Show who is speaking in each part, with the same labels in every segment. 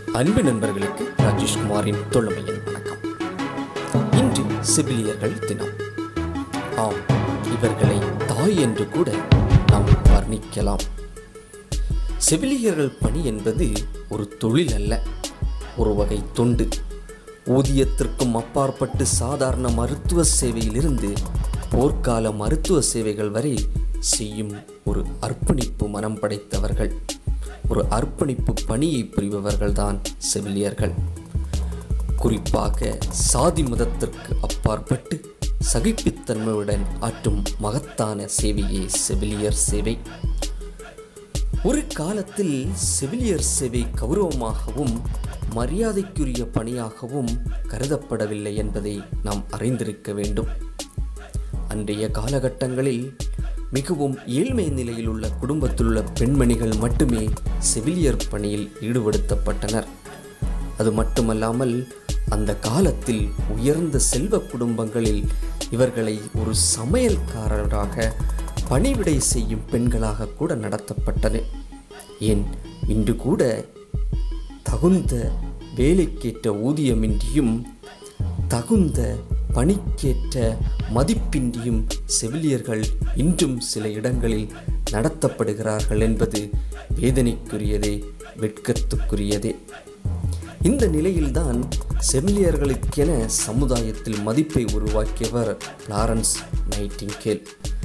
Speaker 1: அன்பு நண்பர்களுக்கு ராஜேஷ்குமாரின் தொழுமையின் வணக்கம் இன்று செவிலியர்கள் தினம் ஆம் இவர்களை தாய் என்று கூட நாம் வர்ணிக்கலாம் செவிலியர்கள் பணி என்பது ஒரு தொழில் அல்ல ஒரு வகை தொண்டு ஊதியத்திற்கும் அப்பாற்பட்டு சாதாரண மருத்துவ சேவையிலிருந்து போர்க்கால மருத்துவ சேவைகள் வரை செய்யும் ஒரு அர்ப்பணிப்பு மனம் படைத்தவர்கள் ஒரு அர்ப்பணிப்பு பணியை புரிபவர்கள்தான் செவிலியர்கள் குறிப்பாக சாதி மதத்திற்கு அப்பாற்பட்டு சகிப்புத்தன்மையுடன் ஆற்றும் மகத்தான சேவையே செவிலியர் சேவை ஒரு காலத்தில் செவிலியர் சேவை கௌரவமாகவும் மரியாதைக்குரிய பணியாகவும் கருதப்படவில்லை என்பதை நாம் அறிந்திருக்க வேண்டும் அன்றைய காலகட்டங்களில் மிகவும் ஏழ்மை நிலையில் உள்ள குடும்பத்தில் உள்ள பெண்மணிகள் மட்டுமே செவிலியர் பணியில் ஈடுபடுத்தப்பட்டனர் அது மட்டுமல்லாமல் அந்த காலத்தில் உயர்ந்த செல்வ குடும்பங்களில் இவர்களை ஒரு சமையல்காரராக பணிவிடை செய்யும் பெண்களாக கூட நடத்தப்பட்டது ஏன் இன்று கூட தகுந்த வேலைக்கேற்ற ஊதியமின்றியும் தகுந்த பணிக்கேற்ற மதிப்பின்றியும் செவிலியர்கள் இன்றும் சில இடங்களில் நடத்தப்படுகிறார்கள் என்பது வேதனைக்குரியதே வெட்கத்துக்குரியதே இந்த நிலையில்தான் செவிலியர்களுக்கென சமுதாயத்தில் மதிப்பை உருவாக்கியவர் பிளாரன்ஸ் நைட்டிங்கேல்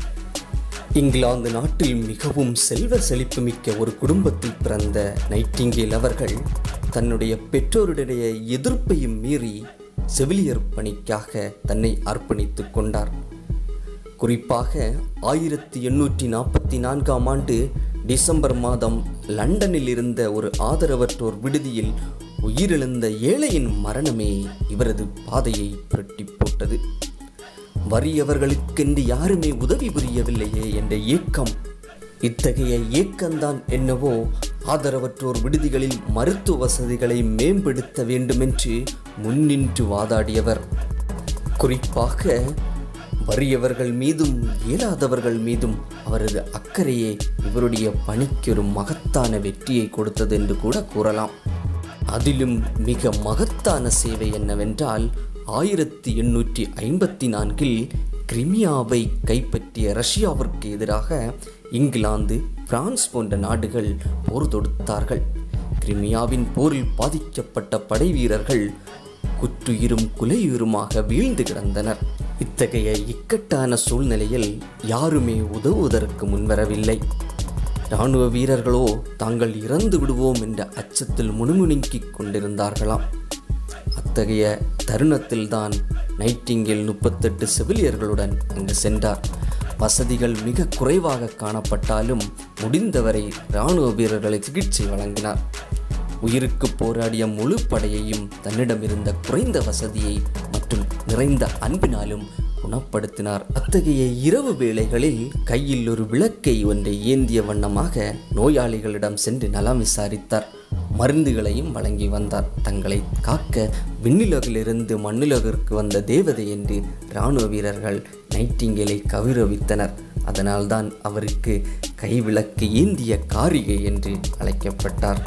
Speaker 1: இங்கிலாந்து நாட்டில் மிகவும் செல்வ செழிப்புமிக்க ஒரு குடும்பத்தில் பிறந்த நைட்டிங்கேல் அவர்கள் தன்னுடைய பெற்றோருடைய எதிர்ப்பையும் மீறி செவிலியர் பணிக்காக தன்னை அர்ப்பணித்துக் கொண்டார் குறிப்பாக ஆயிரத்தி எண்ணூற்றி நாற்பத்தி நான்காம் ஆண்டு டிசம்பர் மாதம் லண்டனில் இருந்த ஒரு ஆதரவற்றோர் விடுதியில் உயிரிழந்த ஏழையின் மரணமே இவரது பாதையை புரட்டி போட்டது வறியவர்களுக்கென்று யாருமே உதவி புரியவில்லையே என்ற ஏக்கம் இத்தகைய ஏக்கம்தான் என்னவோ ஆதரவற்றோர் விடுதிகளில் மருத்துவ வசதிகளை மேம்படுத்த வேண்டுமென்று முன்னின்று வாதாடியவர் குறிப்பாக வறியவர்கள் மீதும் இயலாதவர்கள் மீதும் அவரது அக்கறையே இவருடைய பணிக்கு ஒரு மகத்தான வெற்றியை கொடுத்தது என்று கூட கூறலாம் அதிலும் மிக மகத்தான சேவை என்னவென்றால் ஆயிரத்தி எண்ணூற்றி ஐம்பத்தி நான்கில் கிரிமியாவை கைப்பற்றிய ரஷ்யாவிற்கு எதிராக இங்கிலாந்து பிரான்ஸ் போன்ற நாடுகள் போர் தொடுத்தார்கள் கிரிமியாவின் போரில் பாதிக்கப்பட்ட படை வீரர்கள் குற்றுயிரும் குலையுயிருமாக வீழ்ந்து கிடந்தனர் இத்தகைய இக்கட்டான சூழ்நிலையில் யாருமே உதவுவதற்கு முன்வரவில்லை இராணுவ வீரர்களோ தாங்கள் இறந்து விடுவோம் என்ற அச்சத்தில் முணுமுணுங்கிக் கொண்டிருந்தார்களாம் அத்தகைய தருணத்தில்தான் நைட்டிங்கில் முப்பத்தெட்டு செவிலியர்களுடன் அங்கு சென்றார் வசதிகள் மிக குறைவாக காணப்பட்டாலும் முடிந்தவரை இராணுவ வீரர்களை சிகிச்சை வழங்கினார் உயிருக்கு போராடிய முழு படையையும் தன்னிடம் இருந்த குறைந்த வசதியை மற்றும் நிறைந்த அன்பினாலும் குணப்படுத்தினார் அத்தகைய இரவு வேளைகளில் கையில் ஒரு விளக்கை ஒன்றை ஏந்திய வண்ணமாக நோயாளிகளிடம் சென்று நலம் விசாரித்தார் மருந்துகளையும் வழங்கி வந்தார் தங்களை காக்க விண்ணுலகிலிருந்து மண்ணுலகிற்கு வந்த தேவதை என்று இராணுவ வீரர்கள் நைட்டிங்கேலை கௌரவித்தனர் அதனால்தான் அவருக்கு கைவிளக்கு ஏந்திய காரிகை என்று அழைக்கப்பட்டார்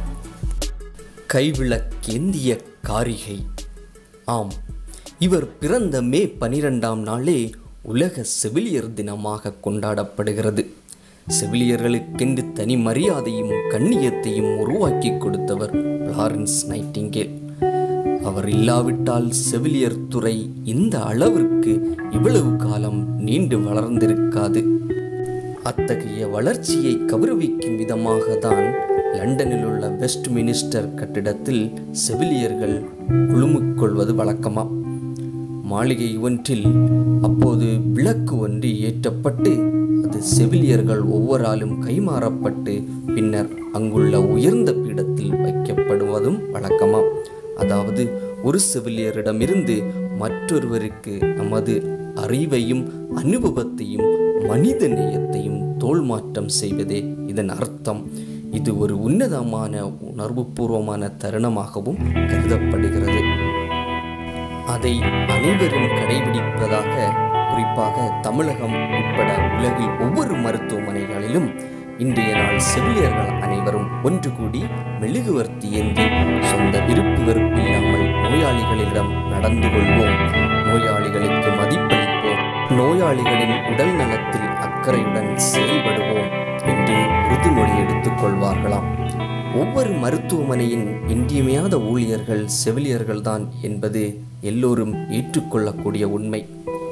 Speaker 1: கைவிளக்கேந்திய காரிகை ஆம் இவர் பிறந்த மே பனிரெண்டாம் நாளே உலக செவிலியர் தினமாக கொண்டாடப்படுகிறது செவிலியர்களுக்கென்று தனி மரியாதையும் கண்ணியத்தையும் உருவாக்கி கொடுத்தவர் பிளாரன்ஸ் நைட்டிங்கேல் அவர் இல்லாவிட்டால் செவிலியர் துறை இந்த அளவிற்கு இவ்வளவு காலம் நீண்டு வளர்ந்திருக்காது அத்தகைய வளர்ச்சியை கௌரவிக்கும் விதமாக தான் லண்டனில் உள்ள வெஸ்ட் மினிஸ்டர் கட்டிடத்தில் செவிலியர்கள் குழுமிக்கொள்வது வழக்கமாம் மாளிகை ஒன்றில் அப்போது விளக்கு ஒன்று ஏற்றப்பட்டு அது செவிலியர்கள் ஒவ்வொராலும் கைமாறப்பட்டு பின்னர் அங்குள்ள உயர்ந்த பீடத்தில் வைக்கப்படுவதும் வழக்கமாம் அதாவது ஒரு செவிலியரிடமிருந்து மற்றொருவருக்கு நமது அறிவையும் அனுபவத்தையும் மனித நேயத்தையும் தோல்மாற்றம் செய்வதே இதன் அர்த்தம் இது ஒரு உன்னதமான உணர்வுபூர்வமான தருணமாகவும் கருதப்படுகிறது அதை அனைவரும் கடைபிடிப்பதாக குறிப்பாக தமிழகம் உட்பட உலகில் ஒவ்வொரு மருத்துவமனைகளிலும் இன்றைய நாள் செவிலியர்கள் அனைவரும் ஒன்று கூடி மெழுகுவர்த்தி ஏந்தி சொந்த விருப்பு வெறுப்பில்லாமல் நோயாளிகளிடம் நடந்து கொள்வோம் நோயாளிகளுக்கு மதிப்பளிப்போம் நோயாளிகளின் உடல் நலத்தில் அக்கறையுடன் செயல்படுவோம் என்று உறுதிமொழி எடுத்துக் கொள்வார்களாம் ஒவ்வொரு மருத்துவமனையின் இன்றியமையாத ஊழியர்கள் செவிலியர்கள்தான் என்பது எல்லோரும் ஏற்றுக்கொள்ளக்கூடிய உண்மை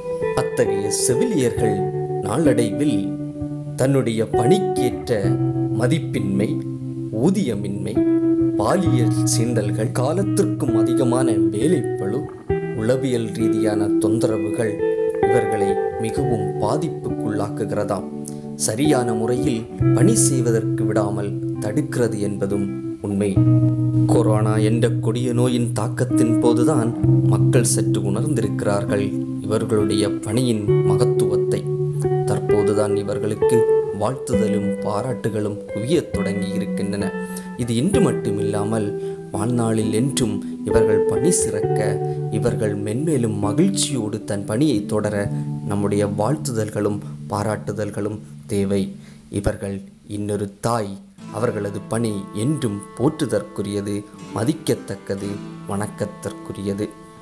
Speaker 1: அத்தகைய செவிலியர்கள் நாளடைவில் தன்னுடைய பணிக்கேற்ற மதிப்பின்மை ஊதியமின்மை பாலியல் சீண்டல்கள் காலத்திற்கும் அதிகமான வேலைப்பளு உளவியல் ரீதியான தொந்தரவுகள் இவர்களை மிகவும் பாதிப்புக்குள்ளாக்குகிறதாம் சரியான முறையில் பணி செய்வதற்கு விடாமல் தடுக்கிறது என்பதும் உண்மை கொரோனா என்ற கொடிய நோயின் தாக்கத்தின் போதுதான் மக்கள் சற்று உணர்ந்திருக்கிறார்கள் இவர்களுடைய பணியின் மகத்துவத்தை தற்போதுதான் இவர்களுக்கு வாழ்த்துதலும் பாராட்டுகளும் குவியத் தொடங்கி இருக்கின்றன இது இன்று மட்டுமில்லாமல் வாழ்நாளில் என்றும் இவர்கள் பணி சிறக்க இவர்கள் மென்மேலும் மகிழ்ச்சியோடு தன் பணியை தொடர நம்முடைய வாழ்த்துதல்களும் பாராட்டுதல்களும் தேவை இவர்கள் இன்னொரு தாய் அவர்களது பணி என்றும் போற்றுதற்குரியது மதிக்கத்தக்கது வணக்கத்திற்குரியது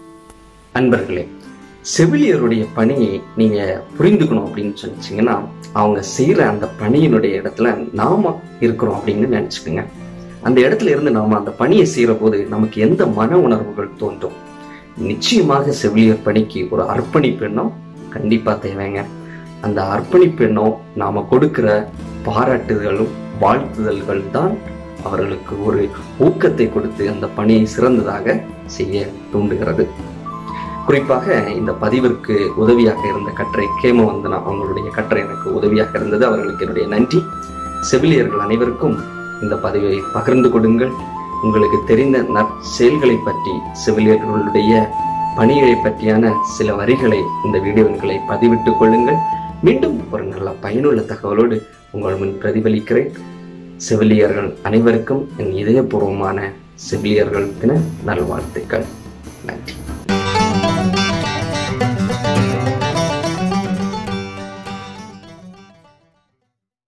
Speaker 1: அன்பர்களே செவிலியருடைய பணியை நீங்க புரிந்துக்கணும் அப்படின்னு சொன்னீங்கன்னா அவங்க செய்யற அந்த பணியினுடைய இடத்துல நாம இருக்கிறோம் அப்படின்னு நினைச்சுக்கோங்க அந்த இடத்துல இருந்து நாம அந்த பணியை செய்யற போது நமக்கு எந்த மன உணர்வுகள் தோன்றும் நிச்சயமாக செவிலியர் பணிக்கு ஒரு அர்ப்பணிப்பு எண்ணம் கண்டிப்பா தேவைங்க அந்த அர்ப்பணிப்பு எண்ணம் நாம கொடுக்கிற பாராட்டுதலும் வாழ்த்துதல்கள் தான் அவர்களுக்கு ஒரு ஊக்கத்தை கொடுத்து அந்த பணியை சிறந்ததாக செய்ய தூண்டுகிறது குறிப்பாக இந்த பதிவிற்கு உதவியாக இருந்த கற்றை கேமவந்தனா அவங்களுடைய கற்றை எனக்கு உதவியாக இருந்தது அவர்களுக்கு என்னுடைய நன்றி செவிலியர்கள் அனைவருக்கும் இந்த பதிவை பகிர்ந்து கொடுங்கள் உங்களுக்கு தெரிந்த நற்செயல்களை பற்றி செவிலியர்களுடைய பணிகளை பற்றியான சில வரிகளை இந்த வீடியோக்களை பதிவிட்டுக் கொள்ளுங்கள் மீண்டும் ஒரு நல்ல பயனுள்ள தகவலோடு உங்கள் முன் பிரதிபலிக்கிறேன் செவிலியர்கள் அனைவருக்கும் என் இதயபூர்வமான செவிலியர்கள் தின நல்வாழ்த்துக்கள் நன்றி